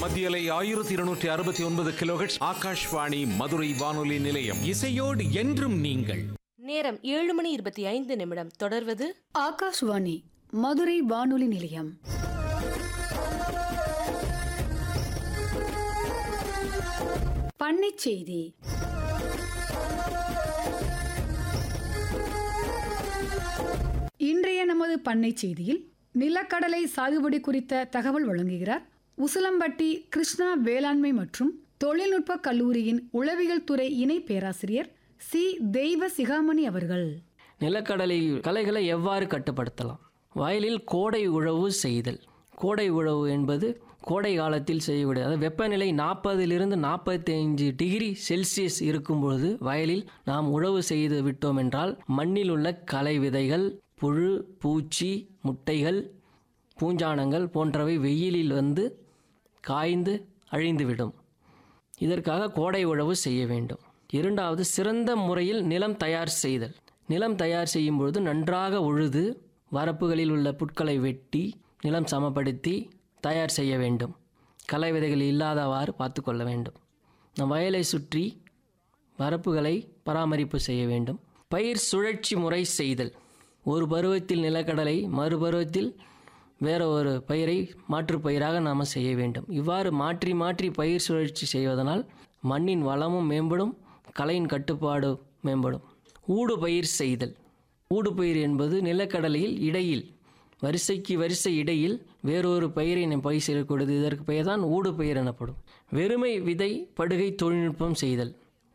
மத்தியலை ஆயிரத்தி இருநூற்றி அறுபத்தி ஒன்பது கிலோஹெட்ஸ் ஆகாஷ்வாணி மதுரை வானொலி நிலையம் இசையோடு என்றும் நீங்கள் நேரம் ஏழு மணி இருபத்தி ஐந்து நிமிடம் தொடர்வது ஆகாஷ்வாணி மதுரை வானொலி நிலையம் பண்ணைச் செய்தி இன்றைய நமது பண்ணைச் செய்தியில் நிலக்கடலை சாகுபடி குறித்த தகவல் வழங்குகிறார் உசிலம்பட்டி கிருஷ்ணா வேளாண்மை மற்றும் தொழில்நுட்ப கல்லூரியின் உளவியல் துறை இணை பேராசிரியர் சி தெய்வ சிகாமணி அவர்கள் நிலக்கடலை களைகளை எவ்வாறு கட்டுப்படுத்தலாம் வயலில் கோடை உழவு செய்தல் கோடை உழவு என்பது கோடை காலத்தில் செய்யக்கூடிய அதாவது வெப்பநிலை நாற்பதிலிருந்து நாற்பத்தைந்து டிகிரி செல்சியஸ் இருக்கும் பொழுது வயலில் நாம் உழவு செய்து விட்டோம் என்றால் மண்ணில் உள்ள களை விதைகள் புழு பூச்சி முட்டைகள் பூஞ்சானங்கள் போன்றவை வெயிலில் வந்து காய்ந்து அழிந்துவிடும் இதற்காக கோடை உழவு செய்ய வேண்டும் இரண்டாவது சிறந்த முறையில் நிலம் தயார் செய்தல் நிலம் தயார் செய்யும் பொழுது நன்றாக உழுது வரப்புகளில் உள்ள புட்களை வெட்டி நிலம் சமப்படுத்தி தயார் செய்ய வேண்டும் களை விதைகள் இல்லாதவாறு பார்த்து கொள்ள வேண்டும் நம் வயலை சுற்றி வரப்புகளை பராமரிப்பு செய்ய வேண்டும் பயிர் சுழற்சி முறை செய்தல் ஒரு பருவத்தில் நிலக்கடலை மறுபருவத்தில் வேற ஒரு பயிரை மாற்றுப் பயிராக நாம் செய்ய வேண்டும் இவ்வாறு மாற்றி மாற்றி பயிர் சுழற்சி செய்வதனால் மண்ணின் வளமும் மேம்படும் களையின் கட்டுப்பாடு மேம்படும் ஊடு பயிர் செய்தல் ஊடு பயிர் என்பது நிலக்கடலையில் இடையில் வரிசைக்கு வரிசை இடையில் வேறொரு பயிரை நாம் பயிர் செய்யக்கூடியது இதற்கு பெயர் தான் ஊடு பயிர் எனப்படும் வெறுமை விதை படுகை தொழில்நுட்பம் செய்தல்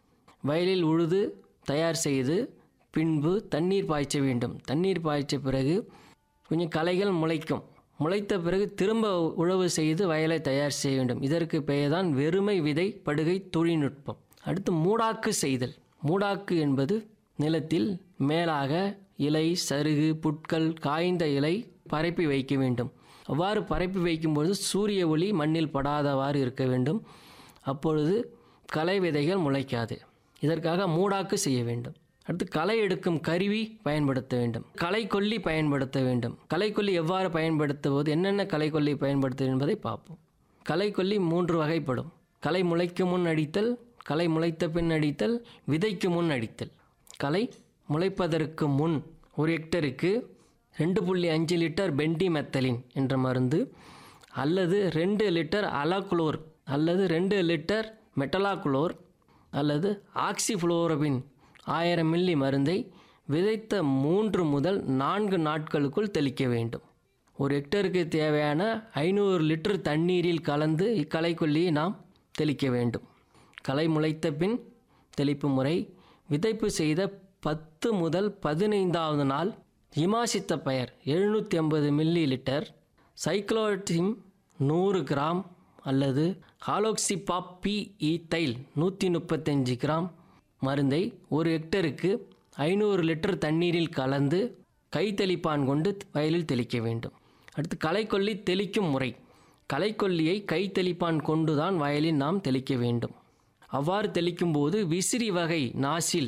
வயலில் உழுது தயார் செய்து பின்பு தண்ணீர் பாய்ச்ச வேண்டும் தண்ணீர் பாய்ச்ச பிறகு கொஞ்சம் களைகள் முளைக்கும் முளைத்த பிறகு திரும்ப உழவு செய்து வயலை தயார் செய்ய வேண்டும் இதற்கு பெயர் தான் வெறுமை விதை படுகை தொழில்நுட்பம் அடுத்து மூடாக்கு செய்தல் மூடாக்கு என்பது நிலத்தில் மேலாக இலை சருகு புட்கள் காய்ந்த இலை பரப்பி வைக்க வேண்டும் அவ்வாறு பரப்பி வைக்கும்பொழுது சூரிய ஒளி மண்ணில் படாதவாறு இருக்க வேண்டும் அப்பொழுது களை விதைகள் முளைக்காது இதற்காக மூடாக்கு செய்ய வேண்டும் அடுத்து களை எடுக்கும் கருவி பயன்படுத்த வேண்டும் களைக்கொல்லி பயன்படுத்த வேண்டும் களைக்கொல்லி எவ்வாறு பயன்படுத்துவது என்னென்ன களைக்கொல்லி பயன்படுத்த என்பதை பார்ப்போம் களைக்கொல்லி மூன்று வகைப்படும் களை முளைக்கு முன் அடித்தல் களை முளைத்த பின் அடித்தல் விதைக்கு முன் அடித்தல் களை முளைப்பதற்கு முன் ஒரு ஹெக்டருக்கு ரெண்டு புள்ளி அஞ்சு லிட்டர் பென்டி மெத்தலின் என்ற மருந்து அல்லது ரெண்டு லிட்டர் அலாகுளோர் அல்லது ரெண்டு லிட்டர் மெட்டலாகுளோர் அல்லது ஆக்சிஃப்ளோரபின் ஆயிரம் மில்லி மருந்தை விதைத்த மூன்று முதல் நான்கு நாட்களுக்குள் தெளிக்க வேண்டும் ஒரு ஹெக்டருக்கு தேவையான ஐநூறு லிட்டர் தண்ணீரில் கலந்து இக்களைக்கொல்லியை நாம் தெளிக்க வேண்டும் களை முளைத்த பின் தெளிப்பு முறை விதைப்பு செய்த பத்து முதல் பதினைந்தாவது நாள் இமாசித்த பயர் எழுநூற்றி ஐம்பது மில்லி லிட்டர் சைக்ளோட்டிம் நூறு கிராம் அல்லது ஹாலோக்சிபாப் பி ஈத்தைல் நூற்றி முப்பத்தஞ்சு கிராம் மருந்தை ஒரு ஹெக்டருக்கு ஐநூறு லிட்டர் தண்ணீரில் கலந்து கைத்தெளிப்பான் கொண்டு வயலில் தெளிக்க வேண்டும் அடுத்து களைக்கொல்லி தெளிக்கும் முறை களைக்கொல்லியை கைத்தெளிப்பான் கொண்டு தான் வயலில் நாம் தெளிக்க வேண்டும் அவ்வாறு தெளிக்கும் போது விசிறி வகை நாசில்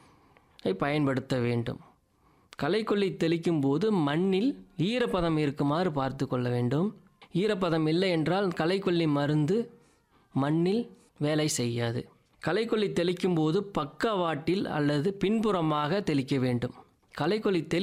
பயன்படுத்த வேண்டும் களைக்கொல்லி தெளிக்கும் போது மண்ணில் ஈரப்பதம் இருக்குமாறு பார்த்து கொள்ள வேண்டும் ஈரப்பதம் இல்லை என்றால் களைக்கொல்லி மருந்து மண்ணில் வேலை செய்யாது களைக்கொல்லி தெளிக்கும் போது பக்கவாட்டில் அல்லது பின்புறமாக தெளிக்க வேண்டும் களைக்கொல்லி தெளி